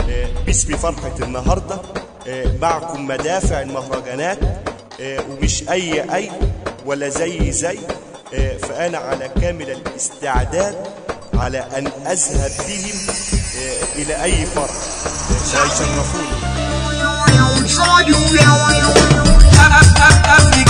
آه، باسم فرحة النهاردة آه، معكم مدافع المهرجانات آه، ومش أي أي ولا زي زي آه، فأنا على كامل الاستعداد على أن أذهب بهم آه، إلى أي فرح آه، ويشرفوني أب أب أب